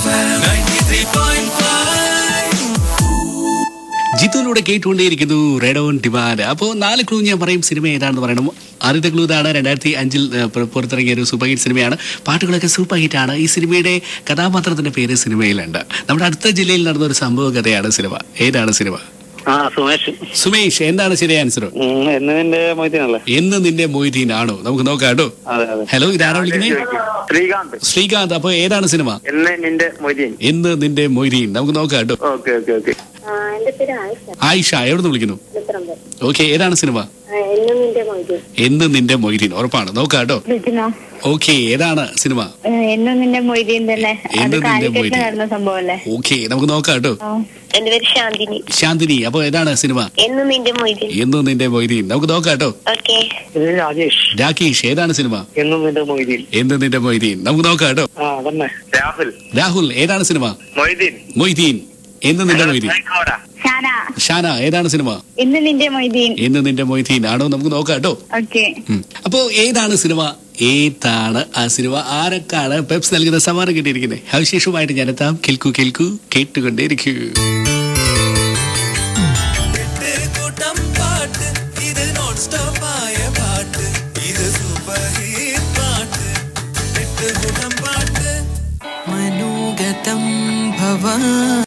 ജിത്തുവിലൂടെ കേട്ടുകൊണ്ടേയിരിക്കുന്നു red on demand അപ്പോൾ നാല് ക്ലൂ ഞാൻ പറയും സിനിമ ഏതാണെന്ന് പറയണം ആദ്യത്തെ ക്ലൂ ഇതാണ് രണ്ടായിരത്തി അഞ്ചിൽ ഏഹ്, പുറ- പുറത്തിറങ്ങിയ ഒരു സൂപ്പർ ഹിറ്റ് സിനിമയാണ് പാട്ടുകളൊക്കെ സൂപ്പർ ഹിറ്റ് ആണ് ഈ സിനിമയുടെ കഥാപാത്രത്തിന്റെ പേര് സിനിമയിലുണ്ട് നമ്മുടെ അടുത്ത ജില്ലയിൽ നടന്ന ഒരു സംഭവ കഥയാണ് സിനിമ ഏതാണ് സിനിമ ആ സുമേഷ് സുമേഷ് എന്താണ് ശരി ആൻസർ ഉം, എന്ന് നിന്റെ മൊയ്തീനല്ലേ എന്ന് നിന്റെ മൊയ്തീൻ ആണോ നമുക്ക് നോക്കാം കേട്ടോ അതെ അതെ ഹലോ ഇതാരാ വിളിക്കുന്നത് ശ്രീകാന്ത് ശ്രീകാന്ത് അപ്പൊ ഏതാണ് സിനിമ എന്ന് നിന്റെ മൊയ്തീൻ എന്ന് നിന്റെ മൊയ്തീൻ നമുക്ക് നോക്കാം കേട്ടോ ഓക്കെ ഓക്കെ ഓക്കെ ആ, എന്റെ പേര് ആയിഷ ആയിഷ എവിടുന്ന് വിളിക്കുന്നു ചിത്രമ്പൽ ഓക്കെ ഏതാണ് സിനിമ എന്നും നിന്റെ മൊയ്തു എന്ന് നിന്റെ മൊയ്തീൻ ഉറപ്പാണ് നോക്കാം കേട്ടോ ലിജിന ഓക്കെ ഏതാണ് സിനിമ എന്നും നിന്റെ മൊയ്തീൻ തന്നെ അത് എന്നും നിന്റെ കാലിക്കറ്റ് മൊയ്തീൻ. നടന്ന സംഭവം അല്ലേ ഓക്കെ നമുക്ക് നോക്കാം കേട്ടോ എന്റെ പേര് ശാന്തിനി ശാന്തിനി അപ്പൊ ഏതാണ് സിനിമ എന്നും നിന്റെ മൊയ്തു എന്ന് നിന്റെ മൊയ്തീൻ നമുക്ക് നോക്കാം കേട്ടോ ഓക്കെ ഇത് രാജേഷ് രാകേഷ് ഏതാണ് സിനിമ എന്നും നിന്റെ മൊയ്തീൻ എന്ന് നിന്റെ മൊയ്തീൻ നമുക്ക് നോക്കാം കേട്ടോ ആ അതന്നെ രാഹുൽ രാഹുൽ ഏതാണ് സിനിമ മൊയ്തീൻ മൊയ്തീൻ എന്ന് നിന്റെ മൊയ്തീൻ ഷാന ഷാന ഏതാണ് സിനിമ ഇന്ന് നിന്റെ മൊയ്തീൻ എന്ന് നിന്റെ മൊയ്തീൻ ആണോ നമുക്ക് നോക്കാം കേട്ടോ ഓക്കെ ഉം. അപ്പോ ഏതാണ് സിനിമ ഏതാണ് ആ സിനിമ ആരൊക്കാണ് പെപ്സ് നൽകുന്ന സമ്മാനം കിട്ടിയിരിക്കുന്നത് അവശേഷമായിട്ട് ഞാനെത്താം കേൾക്കൂ കേൾക്കൂ കേട്ടുകൊണ്ടേയിരിക്കൂ